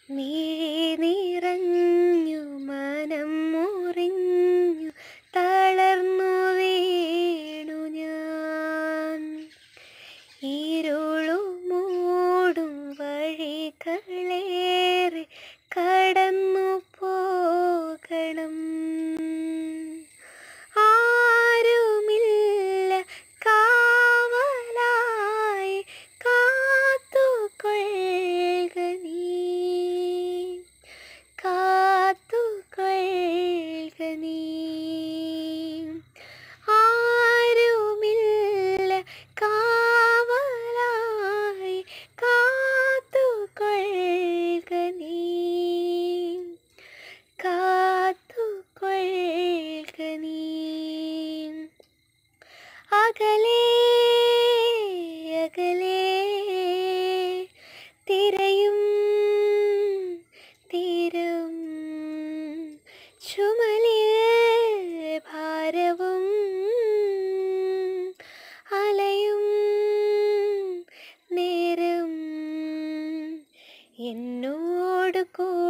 മിഴി നിറഞ്ഞു മനം മുറിഞ്ഞു തളർന്നു വീണു ഞാൻ ഇരുളു മൂടും വഴികളേറെ കടന്നു പോകണം ആരുമില്ല കാവലായി കാത്തുകൊള്ളുക നീ കാത്തുകൊള്ളുക നീ ആരുമില്ല കാവലായി കാത്തുകൊള്ളുക നീ കാത്തുകൊള്ളുക നീ അകലേ അകലേ തിരയും തീരം ചുമലിൽ ഭാരവും അലയും നേരം എന്നോട് കൂ